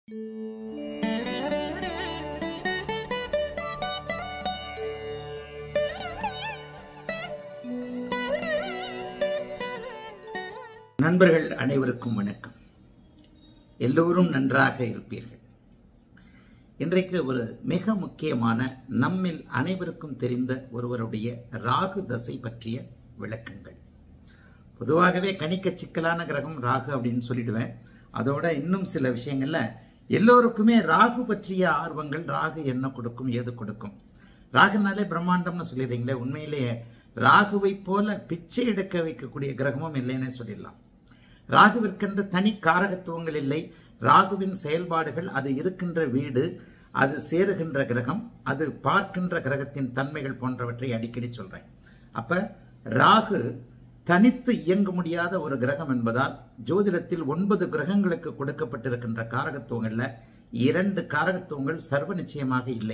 நண்பர்கள் அனைவருக்கும் வணக்கம் எல்லோரும் நன்றாக இருப்பீர்கள் இன்றைக்கு ஒரு மிக முக்கியமான நம்மில் அனைவருக்கும் தெரிந்த ஒருவருடைய ராகு தசை பற்றிய விளக்கங்கள் பொதுவாகவே கணிக்க சிக்கலான கிரகம் ராகு அப்படின்னு சொல்லிடுவேன் அதோட இன்னும் சில விஷயங்கள்ல எல்லோருக்குமே ராகு பற்றிய ஆர்வங்கள் ராகு என்ன கொடுக்கும் ஏது கொடுக்கும் ராகுனாலே பிரம்மாண்டம்னு சொல்லிடுறீங்களே உண்மையிலேயே ராகுவை போல பிச்சை எடுக்க வைக்கக்கூடிய கிரகமும் இல்லைன்னே சொல்லிடலாம் ராகுவிற்கென்று தனி காரகத்துவங்கள் இல்லை ராகுவின் செயல்பாடுகள் அது இருக்கின்ற வீடு அது சேருகின்ற கிரகம் அது பார்க்கின்ற கிரகத்தின் தன்மைகள் போன்றவற்றை அடிக்கடி சொல்றேன் அப்ப ராகு தனித்து இயங்க முடியாத ஒரு கிரகம் என்பதால் ஜோதிடத்தில் ஒன்பது கிரகங்களுக்கு கொடுக்கப்பட்டிருக்கின்ற காரகத்துவங்கள்ல இரண்டு காரகத்துவங்கள் சர்வ நிச்சயமாக இல்லை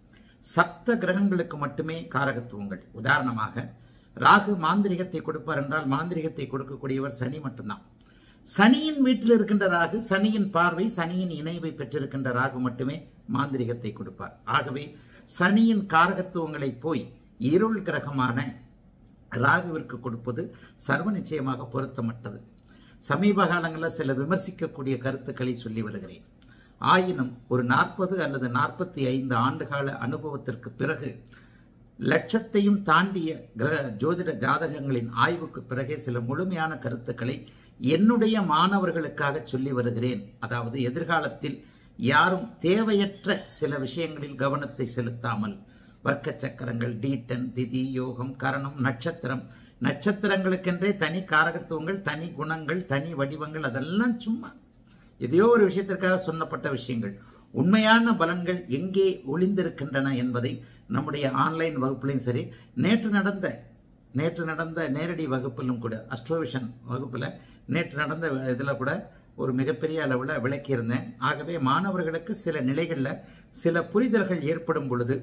சப்த கிரகங்களுக்கு மட்டுமே காரகத்துவங்கள் உதாரணமாக ராகு மாந்திரிகத்தை கொடுப்பார் என்றால் மாந்திரிகத்தை கொடுக்கக்கூடியவர் சனி மட்டும்தான் சனியின் வீட்டில் இருக்கின்ற ராகு சனியின் பார்வை சனியின் இணைவை பெற்றிருக்கின்ற ராகு மட்டுமே மாந்திரிகத்தை கொடுப்பார் ஆகவே சனியின் காரகத்துவங்களை போய் இருள் கிரகமான ராகுவிற்கு கொடுப்பது சர்வ நிச்சயமாக பொருத்தமட்டது சமீப காலங்களில் சில விமர்சிக்கக்கூடிய கருத்துக்களை சொல்லி வருகிறேன் ஆயினும் ஒரு நாற்பது அல்லது நாற்பத்தி ஐந்து ஆண்டுகால அனுபவத்திற்கு பிறகு லட்சத்தையும் தாண்டிய கிரக ஜோதிட ஜாதகங்களின் ஆய்வுக்கு பிறகே சில முழுமையான கருத்துக்களை என்னுடைய மாணவர்களுக்காக சொல்லி வருகிறேன் அதாவது எதிர்காலத்தில் யாரும் தேவையற்ற சில விஷயங்களில் கவனத்தை செலுத்தாமல் வர்க்க சக்கரங்கள் டீட்டன் திதி யோகம் கரணம் நட்சத்திரம் நட்சத்திரங்களுக்கென்றே தனி காரகத்துவங்கள் தனி குணங்கள் தனி வடிவங்கள் அதெல்லாம் சும்மா எதையோ ஒரு விஷயத்திற்காக சொன்னப்பட்ட விஷயங்கள் உண்மையான பலன்கள் எங்கே ஒளிந்திருக்கின்றன என்பதை நம்முடைய ஆன்லைன் வகுப்புலையும் சரி நேற்று நடந்த நேற்று நடந்த நேரடி வகுப்பிலும் கூட அஸ்ட்ரோவிஷன் வகுப்பில் நேற்று நடந்த இதில் கூட ஒரு மிகப்பெரிய அளவில் விளக்கியிருந்தேன் ஆகவே மாணவர்களுக்கு சில நிலைகளில் சில புரிதல்கள் ஏற்படும் பொழுது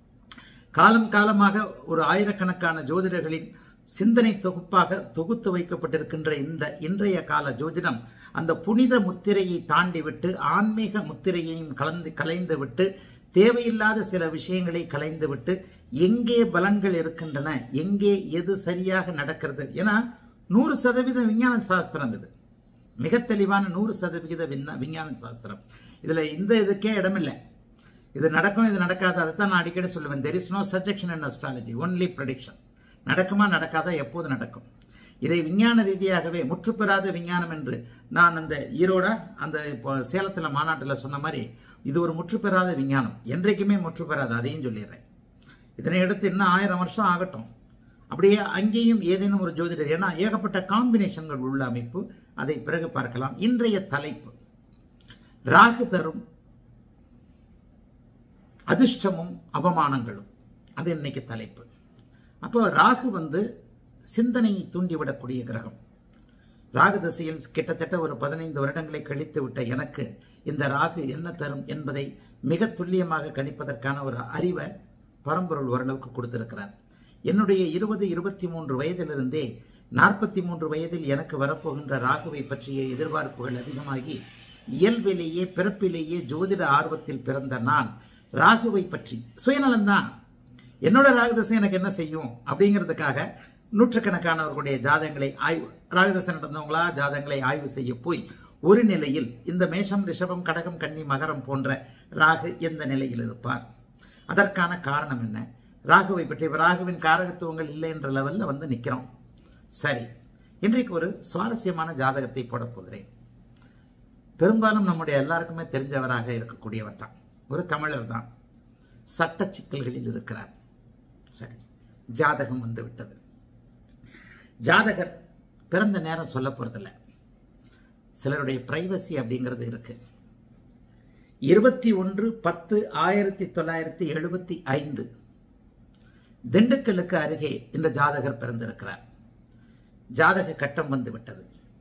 காலம் காலமாக ஒரு ஆயிரக்கணக்கான ஜோதிடர்களின் சிந்தனை தொகுப்பாக தொகுத்து வைக்கப்பட்டிருக்கின்ற இந்த இன்றைய கால ஜோதிடம் அந்த புனித முத்திரையை தாண்டி விட்டு ஆன்மீக முத்திரையையும் கலந்து கலைந்து விட்டு தேவையில்லாத சில விஷயங்களை கலைந்து விட்டு எங்கே பலன்கள் இருக்கின்றன எங்கே எது சரியாக நடக்கிறது ஏன்னா நூறு சதவீத விஞ்ஞான சாஸ்திரம் இது மிக தெளிவான நூறு சதவிகித விண்ண விஞ்ஞான சாஸ்திரம் இதுல இந்த இதுக்கே இடமில்லை இது நடக்கும் இது நடக்காது அதை தான் நான் அடிக்கடி சொல்லுவேன் there is no suggestion in astrology only prediction நடக்குமா நடக்காதா எப்போது நடக்கும் இதை விஞ்ஞான ரீதியாகவே முற்றுப்பெறாத விஞ்ஞானம் என்று நான் அந்த ஈரோட அந்த இப்போ சேலத்தில் மாநாட்டில் சொன்ன மாதிரி இது ஒரு முற்றுப்பெறாத விஞ்ஞானம் என்றைக்குமே முற்றுப்பெறாது அதையும் சொல்லிடுறேன் இதனை எடுத்து இன்னும் ஆயிரம் வருஷம் ஆகட்டும் அப்படியே அங்கேயும் ஏதேனும் ஒரு ஜோதிடர் ஏன்னா ஏகப்பட்ட காம்பினேஷன்கள் உள்ள அமைப்பு அதை பிறகு பார்க்கலாம் இன்றைய தலைப்பு ராகு தரும் அதிர்ஷ்டமும் அவமானங்களும் அது இன்னைக்கு தலைப்பு அப்போ ராகு வந்து சிந்தனையை தூண்டிவிடக்கூடிய கிரகம் ராகு திசையில் கிட்டத்தட்ட ஒரு பதினைந்து வருடங்களை கழித்து விட்ட எனக்கு இந்த ராகு என்ன தரும் என்பதை மிக துல்லியமாக கணிப்பதற்கான ஒரு அறிவை பரம்பொருள் ஓரளவுக்கு கொடுத்திருக்கிறார் என்னுடைய இருபது இருபத்தி மூன்று வயதிலிருந்தே நாற்பத்தி மூன்று வயதில் எனக்கு வரப்போகின்ற ராகுவை பற்றிய எதிர்பார்ப்புகள் அதிகமாகி இயல்பிலேயே பிறப்பிலேயே ஜோதிட ஆர்வத்தில் பிறந்த நான் ராகுவை பற்றி சுயநலம்தான் என்னோட ராகுதசை எனக்கு என்ன செய்யும் அப்படிங்கிறதுக்காக நூற்றுக்கணக்கானவர்களுடைய ஜாதகங்களை ஆய்வு ராகுதசை நடந்தவங்களா ஜாதகங்களை ஆய்வு செய்ய போய் ஒரு நிலையில் இந்த மேஷம் ரிஷபம் கடகம் கன்னி மகரம் போன்ற ராகு எந்த நிலையில் இருப்பார் அதற்கான காரணம் என்ன ராகுவை பற்றி ராகுவின் காரகத்துவங்கள் இல்லை என்ற லெவலில் வந்து நிற்கிறோம் சரி இன்றைக்கு ஒரு சுவாரஸ்யமான ஜாதகத்தை போட போகிறேன் பெரும்பாலும் நம்முடைய எல்லாருக்குமே தெரிஞ்சவராக இருக்கக்கூடியவர் தான் ஒரு தமிழர் தான் சட்ட சிக்கல்களில் இருக்கிறார் சரி ஜாதகம் வந்து விட்டது ஜாதகர் பிறந்த நேரம் சொல்ல போறதில்ல சிலருடைய பிரைவசி அப்படிங்கிறது இருக்கு இருபத்தி ஒன்று பத்து ஆயிரத்தி தொள்ளாயிரத்தி எழுபத்தி ஐந்து திண்டுக்கல்லுக்கு அருகே இந்த ஜாதகர் பிறந்திருக்கிறார் ஜாதக கட்டம் வந்து விட்டது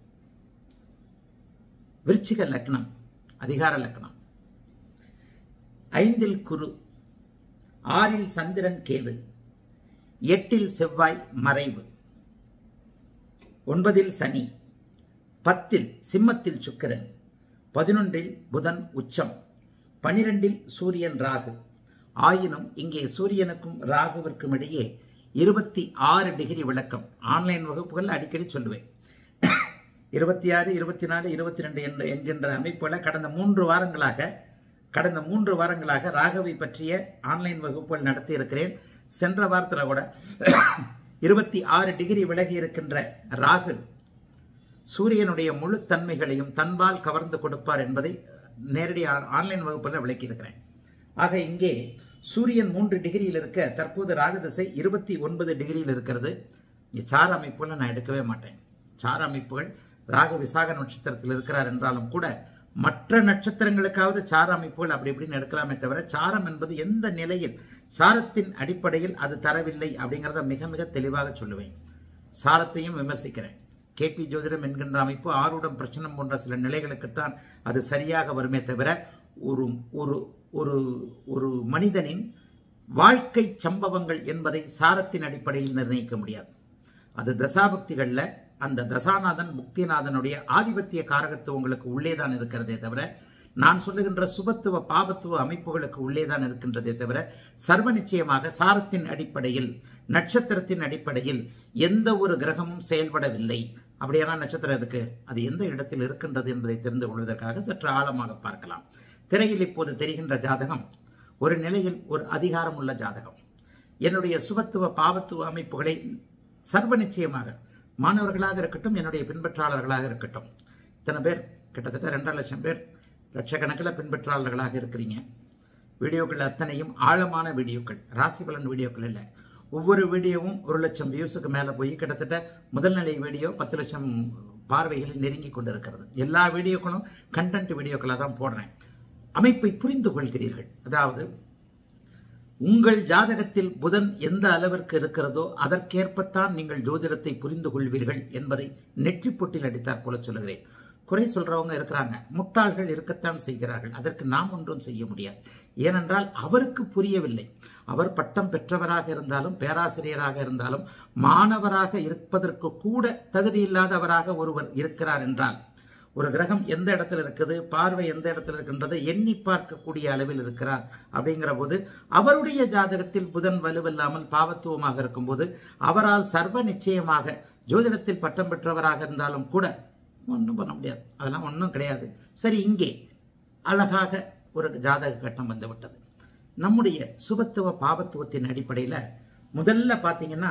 விருச்சிக லக்னம் அதிகார லக்னம் ஐந்தில் குரு ஆறில் சந்திரன் கேது எட்டில் செவ்வாய் மறைவு ஒன்பதில் சனி பத்தில் சிம்மத்தில் சுக்கிரன் பதினொன்றில் புதன் உச்சம் பனிரெண்டில் சூரியன் ராகு ஆயினும் இங்கே சூரியனுக்கும் ராகுவிற்கும் இடையே இருபத்தி ஆறு டிகிரி விளக்கம் ஆன்லைன் வகுப்புகள் அடிக்கடி சொல்லுவேன் இருபத்தி ஆறு இருபத்தி நாலு இருபத்தி ரெண்டு என்ற என்கின்ற அமைப்புகளை கடந்த மூன்று வாரங்களாக கடந்த மூன்று வாரங்களாக ராகவை பற்றிய ஆன்லைன் வகுப்புகள் நடத்தி இருக்கிறேன் சென்ற வாரத்தில் கூட இருபத்தி ஆறு டிகிரி விலகி இருக்கின்ற ராகு சூரியனுடைய முழு தன்மைகளையும் தன்பால் கவர்ந்து கொடுப்பார் என்பதை நேரடி ஆன்லைன் வகுப்பில் விளக்கியிருக்கிறேன் ஆக இங்கே சூரியன் மூன்று டிகிரியில் இருக்க தற்போது ராகு திசை இருபத்தி ஒன்பது டிகிரியில் இருக்கிறது இங்கே சார அமைப்புகளை நான் எடுக்கவே மாட்டேன் சார அமைப்புகள் ராகு விசாக நட்சத்திரத்தில் இருக்கிறார் என்றாலும் கூட மற்ற நட்சத்திரங்களுக்காவது சார அமைப்புகள் அப்படி இப்படின்னு எடுக்கலாமே தவிர சாரம் என்பது எந்த நிலையில் சாரத்தின் அடிப்படையில் அது தரவில்லை அப்படிங்கிறத மிக மிக தெளிவாக சொல்லுவேன் சாரத்தையும் விமர்சிக்கிறேன் கேபி ஜோதிடம் என்கின்ற அமைப்பு ஆறுடம் பிரச்சனை போன்ற சில நிலைகளுக்குத்தான் அது சரியாக வருமே தவிர ஒரு ஒரு ஒரு ஒரு மனிதனின் வாழ்க்கை சம்பவங்கள் என்பதை சாரத்தின் அடிப்படையில் நிர்ணயிக்க முடியாது அது தசாபக்திகளில் அந்த தசாநாதன் முக்திநாதனுடைய ஆதிபத்திய காரகத்துவங்களுக்கு உள்ளே தான் இருக்கிறதே தவிர நான் சொல்லுகின்ற சுபத்துவ பாபத்துவ அமைப்புகளுக்கு உள்ளே தான் இருக்கின்றதே தவிர சர்வ நிச்சயமாக சாரத்தின் அடிப்படையில் நட்சத்திரத்தின் அடிப்படையில் எந்த ஒரு கிரகமும் செயல்படவில்லை அப்படியான நட்சத்திரம் எதுக்கு அது எந்த இடத்தில் இருக்கின்றது என்பதை தெரிந்து கொள்வதற்காக சற்று ஆழமாக பார்க்கலாம் திரையில் இப்போது தெரிகின்ற ஜாதகம் ஒரு நிலையில் ஒரு அதிகாரம் உள்ள ஜாதகம் என்னுடைய சுபத்துவ பாவத்துவ அமைப்புகளை சர்வ நிச்சயமாக மாணவர்களாக இருக்கட்டும் என்னுடைய பின்பற்றாளர்களாக இருக்கட்டும் இத்தனை பேர் கிட்டத்தட்ட ரெண்டரை லட்சம் பேர் லட்சக்கணக்கில் பின்பற்றாளர்களாக இருக்கிறீங்க வீடியோக்கள் அத்தனையும் ஆழமான வீடியோக்கள் ராசி பலன் வீடியோக்கள் இல்லை ஒவ்வொரு வீடியோவும் ஒரு லட்சம் வியூஸுக்கு மேலே போய் கிட்டத்தட்ட முதல் நிலை வீடியோ பத்து லட்சம் பார்வைகளை நெருங்கி கொண்டு இருக்கிறது எல்லா வீடியோக்களும் கண்டென்ட் வீடியோக்களாக தான் போடுறேன் அமைப்பை புரிந்து கொள்கிறீர்கள் அதாவது உங்கள் ஜாதகத்தில் புதன் எந்த அளவிற்கு இருக்கிறதோ அதற்கேற்பத்தான் நீங்கள் ஜோதிடத்தை புரிந்து கொள்வீர்கள் என்பதை நெற்றி பொட்டில் அடித்தார் போல சொல்லுகிறேன் குறை சொல்றவங்க இருக்கிறாங்க முட்டாள்கள் இருக்கத்தான் செய்கிறார்கள் அதற்கு நாம் ஒன்றும் செய்ய முடியாது ஏனென்றால் அவருக்கு புரியவில்லை அவர் பட்டம் பெற்றவராக இருந்தாலும் பேராசிரியராக இருந்தாலும் மாணவராக இருப்பதற்கு கூட தகுதி இல்லாதவராக ஒருவர் இருக்கிறார் என்றால் ஒரு கிரகம் எந்த இடத்துல இருக்குது பார்வை எந்த இடத்துல இருக்கின்றதை எண்ணி பார்க்கக்கூடிய அளவில் இருக்கிறார் அப்படிங்கிற போது அவருடைய ஜாதகத்தில் புதன் வலுவில்லாமல் பாவத்துவமாக இருக்கும்போது அவரால் சர்வ நிச்சயமாக ஜோதிடத்தில் பட்டம் பெற்றவராக இருந்தாலும் கூட ஒன்றும் பண்ண முடியாது அதெல்லாம் ஒன்றும் கிடையாது சரி இங்கே அழகாக ஒரு ஜாதக கட்டம் வந்து விட்டது நம்முடைய சுபத்துவ பாவத்துவத்தின் அடிப்படையில் முதல்ல பார்த்தீங்கன்னா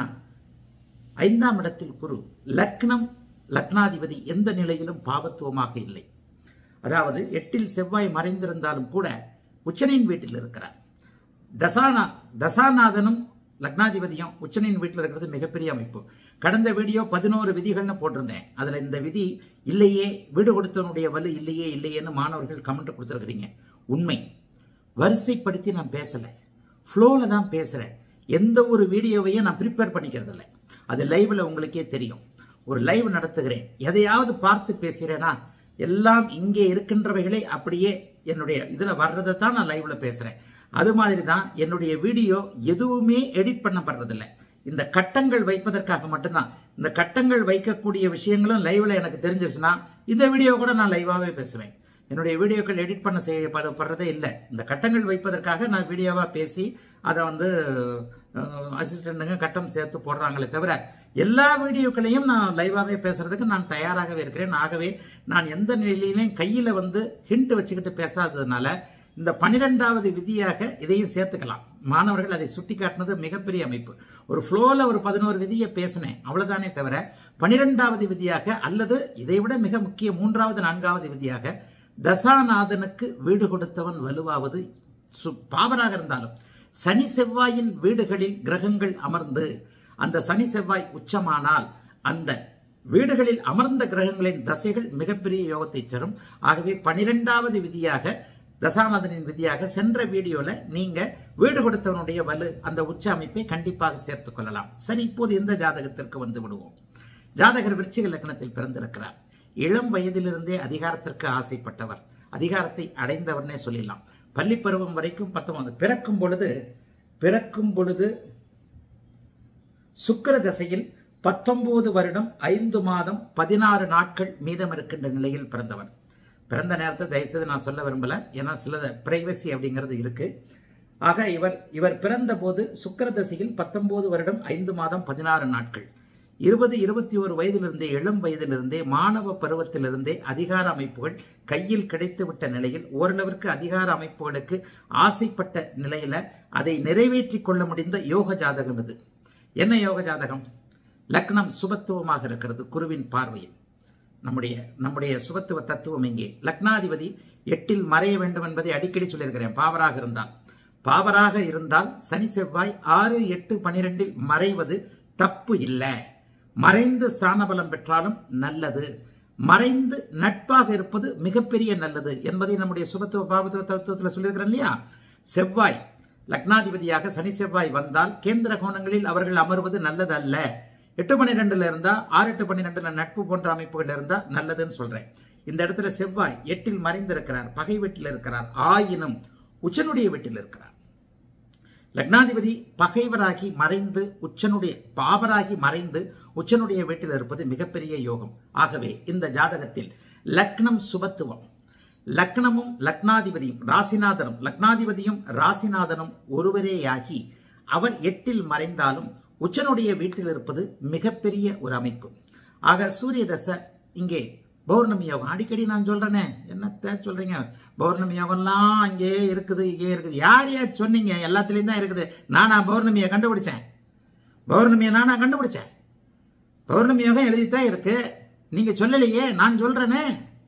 ஐந்தாம் இடத்தில் குரு லக்னம் லக்னாதிபதி எந்த நிலையிலும் பாவத்துவமாக இல்லை அதாவது எட்டில் செவ்வாய் மறைந்திருந்தாலும் கூட உச்சனின் வீட்டில் இருக்கிறார் தசானா தசாநாதனும் லக்னாதிபதியும் உச்சனின் வீட்டில் இருக்கிறது மிகப்பெரிய அமைப்பு கடந்த வீடியோ பதினோரு விதிகள்னு போட்டிருந்தேன் அதில் இந்த விதி இல்லையே வீடு கொடுத்தவனுடைய வலு இல்லையே இல்லையேன்னு மாணவர்கள் கமெண்ட் கொடுத்துருக்குறீங்க உண்மை வரிசைப்படுத்தி நான் பேசலை ஃப்ளோவில் தான் பேசுகிறேன் எந்த ஒரு வீடியோவையும் நான் ப்ரிப்பேர் பண்ணிக்கிறது இல்லை அது லைவில் உங்களுக்கே தெரியும் ஒரு லைவ் நடத்துகிறேன் எதையாவது பார்த்து பேசுகிறேனா எல்லாம் இங்கே இருக்கின்றவைகளை அப்படியே என்னுடைய இதில் வர்றதை தான் நான் லைவ்ல பேசுகிறேன் அது மாதிரி தான் என்னுடைய வீடியோ எதுவுமே எடிட் பண்ணப்படுறதில்லை இந்த கட்டங்கள் வைப்பதற்காக மட்டும்தான் இந்த கட்டங்கள் வைக்கக்கூடிய விஷயங்களும் லைவ்ல எனக்கு தெரிஞ்சிருச்சுன்னா இந்த வீடியோ கூட நான் லைவாகவே பேசுவேன் என்னுடைய வீடியோக்கள் எடிட் பண்ண செய்யப்படுறதே இல்லை இந்த கட்டங்கள் வைப்பதற்காக நான் வீடியோவாக பேசி அதை வந்து அசிஸ்டண்ட்டுங்க கட்டம் சேர்த்து போடுறாங்களே தவிர எல்லா வீடியோக்களையும் நான் லைவாகவே பேசுறதுக்கு நான் தயாராகவே இருக்கிறேன் ஆகவே நான் எந்த நிலையிலையும் கையில் வந்து ஹிண்ட் வச்சுக்கிட்டு பேசாததுனால இந்த பனிரெண்டாவது விதியாக இதையும் சேர்த்துக்கலாம் மாணவர்கள் அதை சுட்டி காட்டினது மிகப்பெரிய அமைப்பு ஒரு ஃப்ளோவில் ஒரு பதினோரு விதியை பேசினேன் அவ்வளவுதானே தவிர பனிரெண்டாவது விதியாக அல்லது இதைவிட மிக முக்கிய மூன்றாவது நான்காவது விதியாக தசாநாதனுக்கு வீடு கொடுத்தவன் வலுவாவது சு பாவராக இருந்தாலும் சனி செவ்வாயின் வீடுகளில் கிரகங்கள் அமர்ந்து அந்த சனி செவ்வாய் உச்சமானால் அந்த வீடுகளில் அமர்ந்த கிரகங்களின் தசைகள் மிகப்பெரிய யோகத்தை தரும் ஆகவே பனிரெண்டாவது விதியாக தசாநாதனின் விதியாக சென்ற வீடியோல நீங்க வீடு கொடுத்தவனுடைய வலு அந்த உச்ச அமைப்பை கண்டிப்பாக சேர்த்துக் கொள்ளலாம் சரி இப்போது இந்த ஜாதகத்திற்கு வந்து விடுவோம் ஜாதகர் விருச்சிக லக்னத்தில் பிறந்திருக்கிறார் இளம் வயதிலிருந்தே அதிகாரத்திற்கு ஆசைப்பட்டவர் அதிகாரத்தை அடைந்தவர்னே சொல்லிடலாம் பள்ளி பருவம் வரைக்கும் பத்தொன்பது பிறக்கும் பொழுது பிறக்கும் பொழுது சுக்கர தசையில் பத்தொன்பது வருடம் ஐந்து மாதம் பதினாறு நாட்கள் மீதம் இருக்கின்ற நிலையில் பிறந்தவர் பிறந்த நேரத்தை தயவுசெய்து நான் சொல்ல விரும்பல ஏன்னா சில பிரைவசி அப்படிங்கிறது இருக்கு ஆக இவர் இவர் பிறந்த போது சுக்கர தசையில் பத்தொன்பது வருடம் ஐந்து மாதம் பதினாறு நாட்கள் இருபது இருபத்தி ஒரு வயதிலிருந்தே இளம் வயதிலிருந்தே மாணவ பருவத்திலிருந்தே அதிகார அமைப்புகள் கையில் கிடைத்துவிட்ட நிலையில் ஓரளவிற்கு அதிகார அமைப்புகளுக்கு ஆசைப்பட்ட நிலையில அதை நிறைவேற்றி கொள்ள முடிந்த யோக ஜாதகம் இது என்ன யோக ஜாதகம் லக்னம் சுபத்துவமாக இருக்கிறது குருவின் பார்வையில் நம்முடைய நம்முடைய சுபத்துவ தத்துவம் இங்கே லக்னாதிபதி எட்டில் மறைய வேண்டும் என்பதை அடிக்கடி சொல்லியிருக்கிறேன் பாவராக இருந்தால் பாவராக இருந்தால் சனி செவ்வாய் ஆறு எட்டு பனிரெண்டில் மறைவது தப்பு இல்லை மறைந்து ஸ்தான பலம் பெற்றாலும் நல்லது மறைந்து நட்பாக இருப்பது மிகப்பெரிய நல்லது என்பதை நம்முடைய சுபத்துவ பாவத்துவ தத்துவத்தில் சொல்லியிருக்கிறேன் இல்லையா செவ்வாய் லக்னாதிபதியாக சனி செவ்வாய் வந்தால் கேந்திர கோணங்களில் அவர்கள் அமர்வது நல்லது அல்ல எட்டு பன்னிரெண்டுல இருந்தா ஆறு எட்டு பன்னிரெண்டுல நட்பு போன்ற அமைப்புகள் இருந்தா நல்லதுன்னு சொல்றேன் இந்த இடத்துல செவ்வாய் எட்டில் மறைந்திருக்கிறார் பகை வீட்டில் இருக்கிறார் ஆயினும் உச்சனுடைய வீட்டில் இருக்கிறார் லக்னாதிபதி பகைவராகி மறைந்து உச்சனுடைய பாவராகி மறைந்து உச்சனுடைய வீட்டில் இருப்பது மிகப்பெரிய யோகம் ஆகவே இந்த ஜாதகத்தில் லக்னம் சுபத்துவம் லக்னமும் லக்னாதிபதியும் ராசிநாதனும் லக்னாதிபதியும் ராசிநாதனும் ஒருவரேயாகி அவர் எட்டில் மறைந்தாலும் உச்சனுடைய வீட்டில் இருப்பது மிகப்பெரிய ஒரு அமைப்பு ஆக சூரிய தசை இங்கே பௌர்ணமி யோகம் அடிக்கடி நான் சொல்றேனே என்னத்த சொல்றீங்க பௌர்ணமி யோகம்லாம் அங்கே இருக்குது இங்கே இருக்குது யார் யார் சொன்னீங்க எல்லாத்துலேயும் தான் இருக்குது நானா பௌர்ணமியை கண்டுபிடிச்சேன் பௌர்ணமியை நானா கண்டுபிடிச்சேன் பௌர்ணமி யோகம் எழுதித்தான் இருக்கு நீங்க சொல்லலையே நான் சொல்றேனே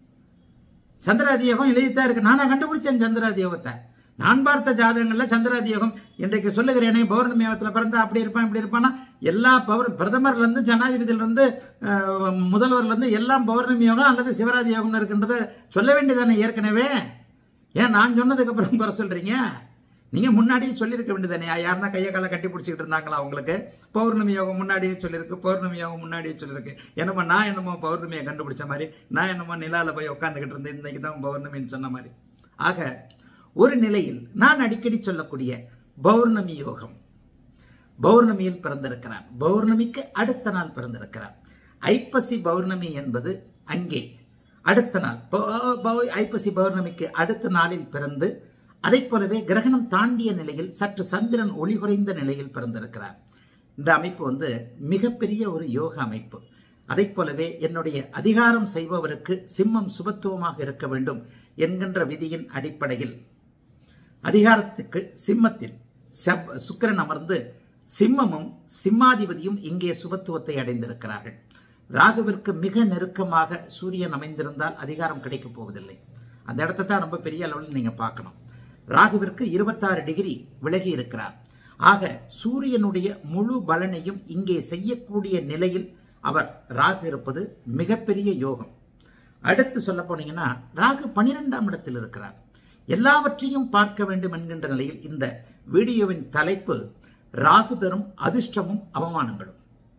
சந்திராதி யோகம் எழுதித்தான் இருக்கு நானா கண்டுபிடிச்சேன் சந்திராதி யோகத்தை நான் பார்த்த ஜாதகங்கள்ல சந்திராதி யோகம் இன்றைக்கு சொல்லுகிறேனே பௌர்ணமி யோகத்தில் பிறந்தா அப்படி இருப்பான் இப்படி இருப்பான்னா எல்லா பௌர் பிரதமர்ல இருந்து ஜனாதிபதியில இருந்து அஹ், முதல்வர்ல இருந்து எல்லாம் பௌர்ணமி யோகம் அல்லது சிவராஜ் யோகம் இருக்கின்றத சொல்ல வேண்டியதானே ஏற்கனவே ஏன் நான் சொன்னதுக்கு அப்புறம் குறை சொல்றீங்க நீங்க முன்னாடியே சொல்லியிருக்க வேண்டியதானே யாருன்னா கையை காலை கட்டி பிடிச்சிக்கிட்டு இருந்தாங்களா உங்களுக்கு பௌர்ணமி யோகம் முன்னாடியே சொல்லியிருக்கு பௌர்ணமி யோகம் முன்னாடியே சொல்லியிருக்கு என்னமோ நான் என்னமோ பௌர்ணமியை கண்டுபிடிச்ச மாதிரி நான் என்னமோ நிலால போய் உட்காந்துக்கிட்டு இருந்தேன் இன்னைக்கு தான் பௌர்ணமின்னு சொன்ன மாதிரி ஆக ஒரு நிலையில் நான் அடிக்கடி சொல்லக்கூடிய பௌர்ணமி யோகம் பௌர்ணமியில் பிறந்திருக்கிறான் பௌர்ணமிக்கு அடுத்த நாள் பிறந்திருக்கிறான் ஐப்பசி பௌர்ணமி என்பது அங்கே அடுத்த நாள் பௌ- பௌ- ஐப்பசி பௌர்ணமிக்கு அடுத்த நாளில் பிறந்து அதைப் போலவே கிரகணம் தாண்டிய நிலையில் சற்று சந்திரன் ஒளி குறைந்த நிலையில் பிறந்திருக்கிறார் இந்த அமைப்பு வந்து மிகப்பெரிய ஒரு யோக அமைப்பு அதைப் போலவே என்னுடைய அதிகாரம் செய்பவருக்கு சிம்மம் சுபத்துவமாக இருக்க வேண்டும் என்கின்ற விதியின் அடிப்படையில் அதிகாரத்துக்கு சிம்மத்தில் செவ் சுக்கிரன் அமர்ந்து சிம்மமும் சிம்மாதிபதியும் இங்கே சுபத்துவத்தை அடைந்திருக்கிறார்கள் ராகுவிற்கு மிக நெருக்கமாக சூரியன் அமைந்திருந்தால் அதிகாரம் கிடைக்கப் போவதில்லை அந்த இடத்தை தான் ரொம்ப பெரிய அளவில் நீங்க பார்க்கணும் ராகுவிற்கு இருபத்தாறு டிகிரி விலகி இருக்கிறார் ஆக சூரியனுடைய முழு பலனையும் இங்கே செய்யக்கூடிய நிலையில் அவர் ராகு இருப்பது மிகப்பெரிய யோகம் அடுத்து சொல்ல போனீங்கன்னா ராகு பனிரெண்டாம் இடத்தில் இருக்கிறார் எல்லாவற்றையும் பார்க்க வேண்டும் என்கின்ற நிலையில் இந்த வீடியோவின் தலைப்பு ராகு தரும் அதிர்ஷ்டமும் அவமானங்களும்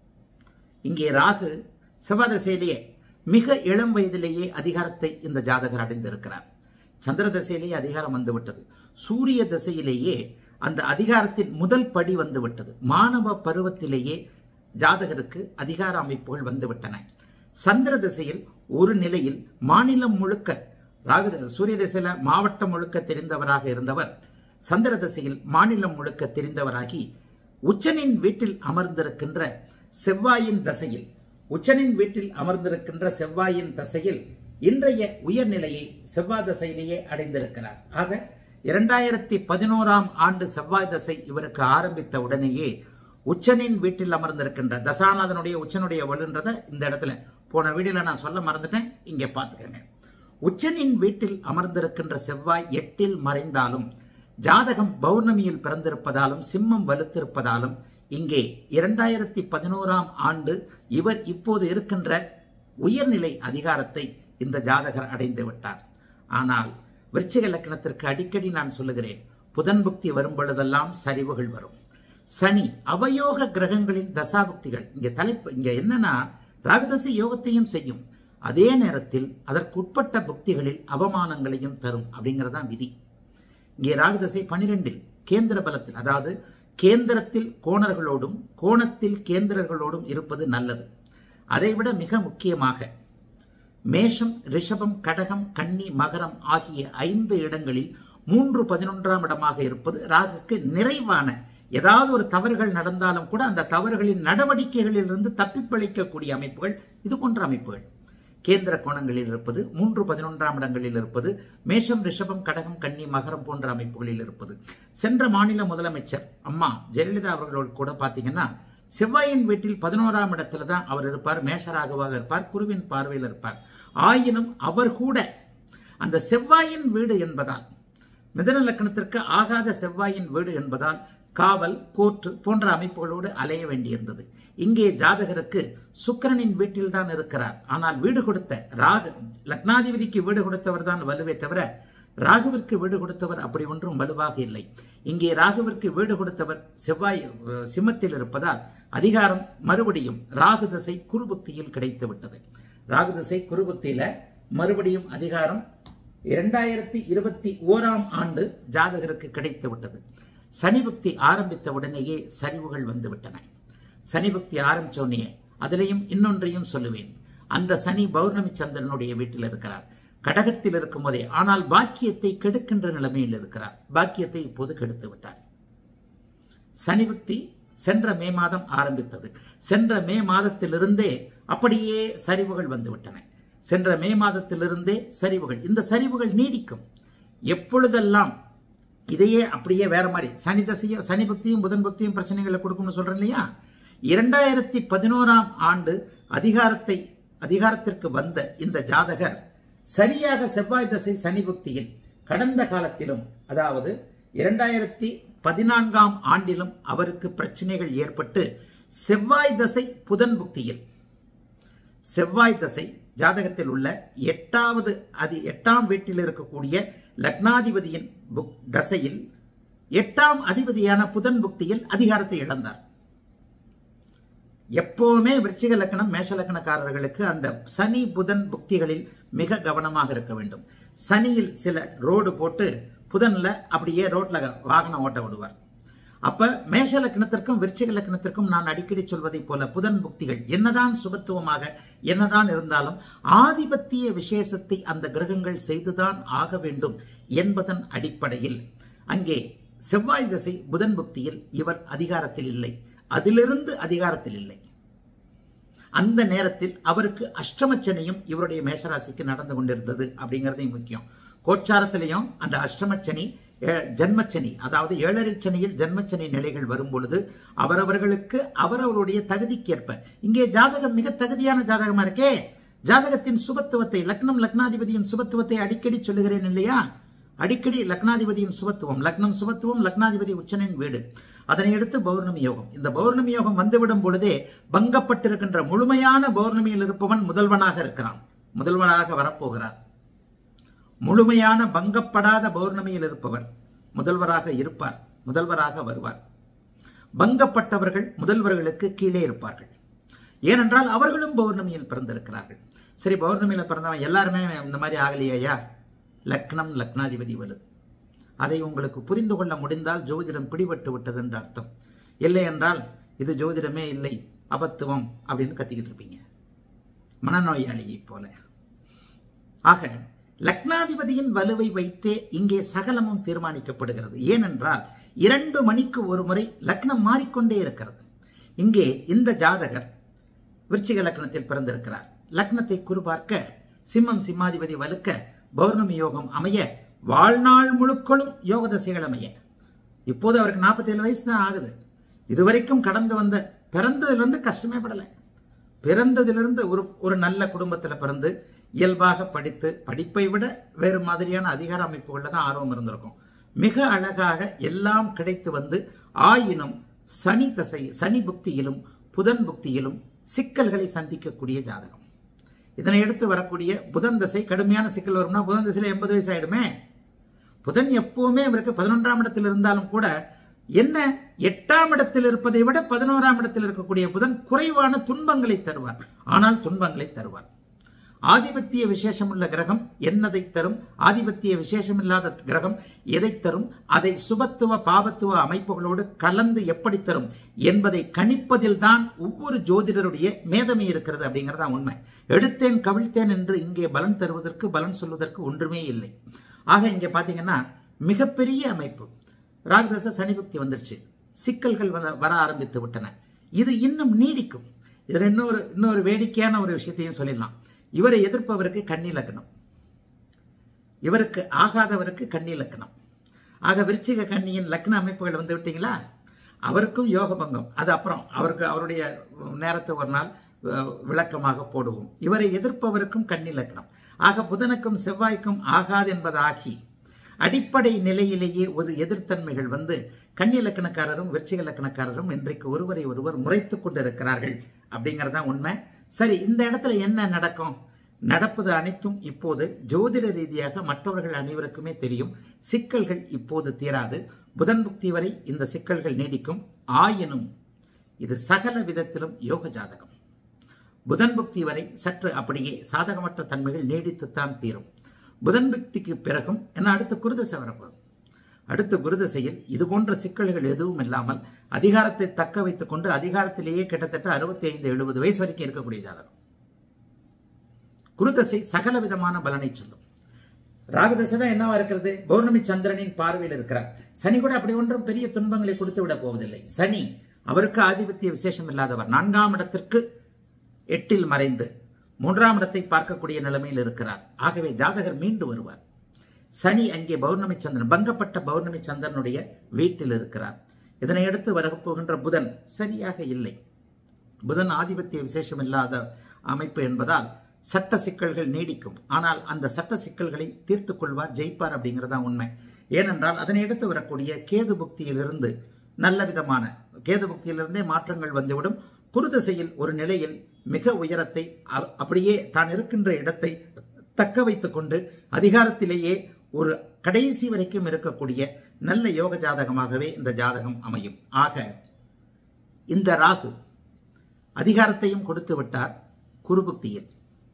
இங்கே ராகு செவ்வாதசையிலேயே மிக இளம் வயதிலேயே அதிகாரத்தை இந்த ஜாதகர் அடைந்திருக்கிறார் சந்திர தசையிலேயே அதிகாரம் வந்துவிட்டது சூரிய தசையிலேயே அந்த அதிகாரத்தின் முதல் படி வந்துவிட்டது மாணவ பருவத்திலேயே ஜாதகருக்கு அதிகார அமைப்புகள் வந்துவிட்டன சந்திர திசையில் ஒரு நிலையில் மாநிலம் முழுக்க ராகு சூரிய திசையில மாவட்டம் முழுக்க தெரிந்தவராக இருந்தவர் சந்திர திசையில் மாநிலம் முழுக்க தெரிந்தவராகி உச்சனின் வீட்டில் அமர்ந்திருக்கின்ற செவ்வாயின் தசையில் உச்சனின் வீட்டில் அமர்ந்திருக்கின்ற செவ்வாயின் தசையில் இன்றைய உயர்நிலையை செவ்வாய் தசையிலேயே அடைந்திருக்கிறார் ஆக இரண்டாயிரத்தி பதினோராம் ஆண்டு செவ்வாய் தசை இவருக்கு ஆரம்பித்த உடனேயே உச்சனின் வீட்டில் அமர்ந்திருக்கின்ற தசாநாதனுடைய உச்சனுடைய வலுன்றத இந்த இடத்துல போன வீடியோல நான் சொல்ல மறந்துட்டேன் இங்கே பார்த்துக்கங்க உச்சனின் வீட்டில் அமர்ந்திருக்கின்ற செவ்வாய் எட்டில் மறைந்தாலும் ஜாதகம் பௌர்ணமியில் பிறந்திருப்பதாலும் சிம்மம் வலுத்திருப்பதாலும் இங்கே இரண்டாயிரத்தி பதினோராம் ஆண்டு இவர் இப்போது இருக்கின்ற உயர்நிலை அதிகாரத்தை இந்த ஜாதகர் அடைந்து விட்டார் ஆனால் விருச்சிக லக்கணத்திற்கு அடிக்கடி நான் சொல்லுகிறேன் புதன் புக்தி வரும் பொழுதெல்லாம் சரிவுகள் வரும் சனி அவயோக கிரகங்களின் தசாபுக்திகள் இங்க தலைப்பு இங்க என்னன்னா ராகுதசை யோகத்தையும் செய்யும் அதே நேரத்தில் அதற்குட்பட்ட புக்திகளில் அவமானங்களையும் தரும் அப்படிங்கறதான் விதி இங்கே ராகுதசை பனிரெண்டில் கேந்திர பலத்தில் அதாவது கேந்திரத்தில் கோணர்களோடும் கோணத்தில் கேந்திரர்களோடும் இருப்பது நல்லது அதைவிட மிக முக்கியமாக மேஷம் ரிஷபம் கடகம் கன்னி மகரம் ஆகிய ஐந்து இடங்களில் மூன்று பதினொன்றாம் இடமாக இருப்பது ராகுக்கு நிறைவான ஏதாவது ஒரு தவறுகள் நடந்தாலும் கூட அந்த தவறுகளின் நடவடிக்கைகளிலிருந்து தப்பிப்பளிக்கக்கூடிய அமைப்புகள் இது போன்ற அமைப்புகள் கேந்திர கோணங்களில் இருப்பது மூன்று பதினொன்றாம் இடங்களில் இருப்பது மேஷம் ரிஷபம் கடகம் கன்னி மகரம் போன்ற அமைப்புகளில் இருப்பது சென்ற மாநில முதலமைச்சர் அம்மா ஜெயலலிதா அவர்களோடு கூட பார்த்தீங்கன்னா செவ்வாயின் வீட்டில் பதினோராம் இடத்துல தான் அவர் இருப்பார் மேஷராகவாக இருப்பார் குருவின் பார்வையில் இருப்பார் ஆயினும் அவர் கூட அந்த செவ்வாயின் வீடு என்பதால் மிதன லக்கணத்திற்கு ஆகாத செவ்வாயின் வீடு என்பதால் காவல் கோர்ட்டு போன்ற அமைப்புகளோடு அலைய வேண்டியிருந்தது இங்கே ஜாதகருக்கு சுக்கிரனின் வீட்டில் தான் இருக்கிறார் ஆனால் வீடு கொடுத்த ராகு லக்னாதிபதிக்கு வீடு கொடுத்தவர் தான் வலுவே தவிர ராகுவிற்கு வீடு கொடுத்தவர் அப்படி ஒன்றும் வலுவாக இல்லை இங்கே ராகுவிற்கு வீடு கொடுத்தவர் செவ்வாய் அஹ், சிம்மத்தில் இருப்பதால் அதிகாரம் மறுபடியும் ராகு திசை குருபுத்தியில் கிடைத்து விட்டது ராகு திசை குருபுத்தியில மறுபடியும் அதிகாரம் இரண்டாயிரத்தி இருபத்தி ஓராம் ஆண்டு ஜாதகருக்கு கிடைத்து விட்டது சனி புக்தி ஆரம்பித்த உடனேயே சரிவுகள் வந்து விட்டன சனி புக்தி ஆரம்பிச்ச உடனே அதிலையும் இன்னொன்றையும் சொல்லுவேன் அந்த சனி பௌர்ணமி சந்திரனுடைய வீட்டில் இருக்கிறார் கடகத்தில் இருக்கும் போதே ஆனால் பாக்கியத்தை கெடுக்கின்ற நிலைமையில் இருக்கிறார் பாக்கியத்தை இப்போது கெடுத்து விட்டார் சனி புக்தி சென்ற மே மாதம் ஆரம்பித்தது சென்ற மே மாதத்திலிருந்தே அப்படியே சரிவுகள் வந்துவிட்டன சென்ற மே மாதத்திலிருந்தே சரிவுகள் இந்த சரிவுகள் நீடிக்கும் எப்பொழுதெல்லாம் இதையே அப்படியே வேற மாதிரி சனி தசையும் சனி பக்தியும் புதன் பக்தியும் பிரச்சனைகளை கொடுக்கும்னு சொல்றேன் இல்லையா இரண்டாயிரத்தி பதினோராம் ஆண்டு அதிகாரத்தை அதிகாரத்திற்கு வந்த இந்த ஜாதகர் சரியாக செவ்வாய் தசை சனி புக்தியில் கடந்த காலத்திலும் அதாவது இரண்டாயிரத்தி பதினான்காம் ஆண்டிலும் அவருக்கு பிரச்சனைகள் ஏற்பட்டு செவ்வாய் தசை புதன் புக்தியில் செவ்வாய் தசை ஜாதகத்தில் உள்ள எட்டாவது அது எட்டாம் வீட்டில் இருக்கக்கூடிய லக்னாதிபதியின் புக் தசையில் எட்டாம் அதிபதியான புதன் புக்தியில் அதிகாரத்தை இழந்தார் எப்பவுமே விருச்சிக லக்கணம் மேஷ லக்கணக்காரர்களுக்கு அந்த சனி புதன் புக்திகளில் மிக கவனமாக இருக்க வேண்டும் சனியில் சில ரோடு போட்டு புதன்ல அப்படியே ரோட்ல வாகனம் ஓட்ட விடுவார் அப்ப மேஷ லக்னத்திற்கும் விருச்சிக லக்னத்திற்கும் நான் அடிக்கடி சொல்வதைப் போல புதன் புக்திகள் என்னதான் சுபத்துவமாக என்னதான் இருந்தாலும் ஆதிபத்திய விசேஷத்தை அந்த கிரகங்கள் செய்துதான் ஆக வேண்டும் என்பதன் அடிப்படையில் அங்கே செவ்வாய் திசை புதன் புக்தியில் இவர் அதிகாரத்தில் இல்லை அதிலிருந்து அதிகாரத்தில் இல்லை அந்த நேரத்தில் அவருக்கு அஷ்டமச்சனியும் இவருடைய மேஷராசிக்கு நடந்து கொண்டிருந்தது அப்படிங்கிறதையும் முக்கியம் கோச்சாரத்திலையும் அந்த அஷ்டமச்சனி ஏ- ஜன்மச்சனி அதாவது ஏழரை சனியில் ஜன்மச்சனி நிலைகள் வரும் பொழுது அவரவர்களுக்கு அவரவருடைய தகுதிக்கேற்ப இங்கே ஜாதகம் மிக தகுதியான ஜாதகமா இருக்கே ஜாதகத்தின் சுபத்துவத்தை லக்னம் லக்னாதிபதியின் சுபத்துவத்தை அடிக்கடி சொல்லுகிறேன் இல்லையா அடிக்கடி லக்னாதிபதியின் சுபத்துவம் லக்னம் சுபத்துவம் லக்னாதிபதி உச்சனின் வீடு அதனை அடுத்து பௌர்ணமி யோகம் இந்த பௌர்ணமி யோகம் வந்துவிடும் பொழுதே பங்கப்பட்டிருக்கின்ற முழுமையான பௌர்ணமியில் இருப்பவன் முதல்வனாக இருக்கிறான் முதல்வனாக வரப்போகிறார் முழுமையான பங்கப்படாத பௌர்ணமியில் இருப்பவர் முதல்வராக இருப்பார் முதல்வராக வருவார் பங்கப்பட்டவர்கள் முதல்வர்களுக்கு கீழே இருப்பார்கள் ஏனென்றால் அவர்களும் பௌர்ணமியில் பிறந்திருக்கிறார்கள் சரி பௌர்ணமியில பிறந்தவன் எல்லாருமே இந்த மாதிரி ஆகலையா லக்னம் லக்னாதிபதி வலு அதை உங்களுக்கு புரிந்து கொள்ள முடிந்தால் ஜோதிடம் பிடிபட்டு விட்டது என்று அர்த்தம் இல்லை என்றால் இது ஜோதிடமே இல்லை அபத்துவம் அப்படின்னு கத்திக்கிட்டு இருப்பீங்க மனநோயாளியை போல ஆக லக்னாதிபதியின் வலுவை வைத்தே இங்கே சகலமும் தீர்மானிக்கப்படுகிறது ஏனென்றால் இரண்டு மணிக்கு ஒரு முறை லக்னம் மாறிக்கொண்டே இருக்கிறது இங்கே இந்த ஜாதகர் விருச்சிக லக்னத்தில் பிறந்திருக்கிறார் லக்னத்தை குறிபார்க்க சிம்மம் சிம்மாதிபதி வலுக்க பௌர்ணமி யோகம் அமைய வாழ்நாள் முழுக்களும் யோக தசைகள் அமைய இப்போது அவருக்கு 47 வயசு தான் ஆகுது இதுவரைக்கும் கடந்து வந்த பிறந்ததிலிருந்து கஷ்டமே படலை பிறந்ததிலிருந்து ஒரு ஒரு நல்ல குடும்பத்தில் பிறந்து இயல்பாக படித்து படிப்பை விட வேறு மாதிரியான அதிகார அமைப்புகளில் தான் ஆர்வம் இருந்திருக்கும் மிக அழகாக எல்லாம் கிடைத்து வந்து ஆயினும் சனி தசை சனி புக்தியிலும் புதன் புக்தியிலும் சிக்கல்களை சந்திக்கக்கூடிய ஜாதகம் இதனை எடுத்து வரக்கூடிய புதன் தசை கடுமையான சிக்கல் வரும்னா புதன் தசையில் எண்பது வயசு ஆயிடுமே புதன் எப்பவுமே இவருக்கு பதினொன்றாம் இடத்தில் இருந்தாலும் கூட என்ன எட்டாம் இடத்தில் இருப்பதை விட பதினோராம் இடத்தில் இருக்கக்கூடிய புதன் குறைவான துன்பங்களை தருவார் ஆனால் துன்பங்களை தருவார் ஆதிபத்திய விசேஷமுள்ள கிரகம் என்னதை தரும் ஆதிபத்திய விசேஷமில்லாத கிரகம் எதை தரும் அதை சுபத்துவ பாவத்துவ அமைப்புகளோடு கலந்து எப்படி தரும் என்பதை கணிப்பதில் தான் ஒவ்வொரு ஜோதிடருடைய மேதமை இருக்கிறது அப்படிங்கிறதா உண்மை எடுத்தேன் கவிழ்த்தேன் என்று இங்கே பலன் தருவதற்கு பலன் சொல்வதற்கு ஒன்றுமே இல்லை ஆக இங்கே பார்த்தீங்கன்னா மிகப்பெரிய அமைப்பு ராகதச சனிபக்தி வந்துருச்சு சிக்கல்கள் வர வர ஆரம்பித்து விட்டன இது இன்னும் நீடிக்கும் இதில் இன்னொரு இன்னொரு வேடிக்கையான ஒரு விஷயத்தையும் சொல்லிடலாம் இவரை எதிர்ப்பவருக்கு கன்னி லக்னம் இவருக்கு ஆகாதவருக்கு கன்னி லக்னம் ஆக விருச்சிக கன்னியின் லக்ன அமைப்புகள் வந்து விட்டீங்களா அவருக்கும் யோகபங்கம் அது அப்புறம் அவருக்கு அவருடைய நேரத்தை ஒரு நாள் அஹ், விளக்கமாக போடுவோம் இவரை எதிர்ப்பவருக்கும் கன்னி லக்னம் ஆக புதனுக்கும் செவ்வாய்க்கும் ஆகாது என்பதாகி அடிப்படை நிலையிலேயே ஒரு எதிர்த்தன்மைகள் வந்து கன்னி லக்கணக்காரரும் விருச்சிக லக்கணக்காரரும் இன்றைக்கு ஒருவரை ஒருவர் முறைத்து கொண்டிருக்கிறார்கள் அப்படிங்கிறது தான் உண்மை சரி இந்த இடத்துல என்ன நடக்கும் நடப்பது அனைத்தும் இப்போது ஜோதிட ரீதியாக மற்றவர்கள் அனைவருக்குமே தெரியும் சிக்கல்கள் இப்போது தீராது புதன் புக்தி வரை இந்த சிக்கல்கள் நீடிக்கும் ஆயினும் இது சகல விதத்திலும் யோக ஜாதகம் புதன் புக்தி வரை சற்று அப்படியே சாதகமற்ற தன்மைகள் நீடித்துத்தான் தீரும் புதன் புக்திக்கு பிறகும் என்ன அடுத்து குருதசை வரப்போகுது அடுத்த குருதசையில் இது போன்ற சிக்கல்கள் எதுவும் இல்லாமல் அதிகாரத்தை தக்க வைத்துக் கொண்டு அதிகாரத்திலேயே கிட்டத்தட்ட அறுபத்தி ஐந்து எழுபது வயசு வரைக்கும் இருக்கக்கூடிய ஜாதகம் குருதசை சகல விதமான பலனை சொல்லும் ராகதசை தான் என்னவா இருக்கிறது பௌர்ணமி சந்திரனின் பார்வையில் இருக்கிறார் சனி கூட அப்படி ஒன்றும் பெரிய துன்பங்களை கொடுத்து விட போவதில்லை சனி அவருக்கு ஆதிபத்திய விசேஷம் இல்லாதவர் நான்காம் இடத்திற்கு எட்டில் மறைந்து மூன்றாம் இடத்தை பார்க்கக்கூடிய நிலைமையில் இருக்கிறார் ஆகவே ஜாதகர் மீண்டு வருவார் சனி அங்கே பௌர்ணமி சந்திரன் பங்கப்பட்ட பௌர்ணமி சந்திரனுடைய வீட்டில் இருக்கிறார் இதனை அடுத்து வரப்போகின்ற புதன் சரியாக இல்லை புதன் ஆதிபத்திய விசேஷம் இல்லாத அமைப்பு என்பதால் சட்ட சிக்கல்கள் நீடிக்கும் ஆனால் அந்த சட்ட சிக்கல்களை தீர்த்து கொள்வார் ஜெயிப்பார் அப்படிங்கிறதா உண்மை ஏனென்றால் அதனை அடுத்து வரக்கூடிய கேது புக்தியிலிருந்து நல்ல விதமான கேது புக்தியிலிருந்தே மாற்றங்கள் வந்துவிடும் குருதிசையில் ஒரு நிலையில் மிக உயரத்தை அ- அப்படியே தான் இருக்கின்ற இடத்தை தக்க வைத்துக் கொண்டு அதிகாரத்திலேயே ஒரு கடைசி வரைக்கும் இருக்கக்கூடிய நல்ல யோக ஜாதகமாகவே இந்த ஜாதகம் அமையும் ஆக இந்த ராகு அதிகாரத்தையும் கொடுத்து விட்டார் குருபுக்தியில்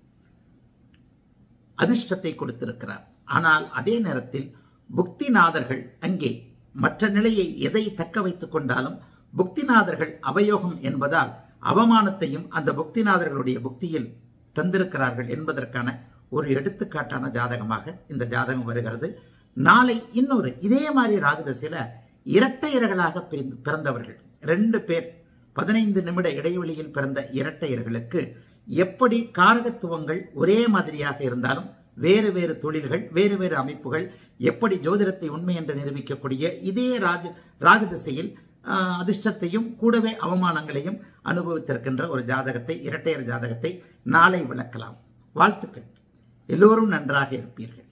அதிர்ஷ்டத்தை கொடுத்திருக்கிறார் ஆனால் அதே நேரத்தில் புக்திநாதர்கள் அங்கே மற்ற நிலையை எதை தக்க வைத்துக் கொண்டாலும் புக்திநாதர்கள் அவயோகம் என்பதால் அவமானத்தையும் அந்த புக்திநாதர்களுடைய புக்தியில் தந்திருக்கிறார்கள் என்பதற்கான ஒரு எடுத்துக்காட்டான ஜாதகமாக இந்த ஜாதகம் வருகிறது நாளை இன்னொரு இதே மாதிரி ராகுதசையில இரட்டையர்களாக பிரிந்து பிறந்தவர்கள் ரெண்டு பேர் பதினைந்து நிமிட இடைவெளியில் பிறந்த இரட்டையர்களுக்கு எப்படி காரகத்துவங்கள் ஒரே மாதிரியாக இருந்தாலும் வேறு வேறு தொழில்கள் வேறு வேறு அமைப்புகள் எப்படி ஜோதிடத்தை உண்மை என்று நிரூபிக்கக்கூடிய இதே ராஜ ராகு திசையில் ஆஹ், அதிர்ஷ்டத்தையும் கூடவே அவமானங்களையும் அனுபவித்திருக்கின்ற ஒரு ஜாதகத்தை இரட்டையர் ஜாதகத்தை நாளை விளக்கலாம் வாழ்த்துக்கள் எல்லோரும் நன்றாக இருப்பீர்கள்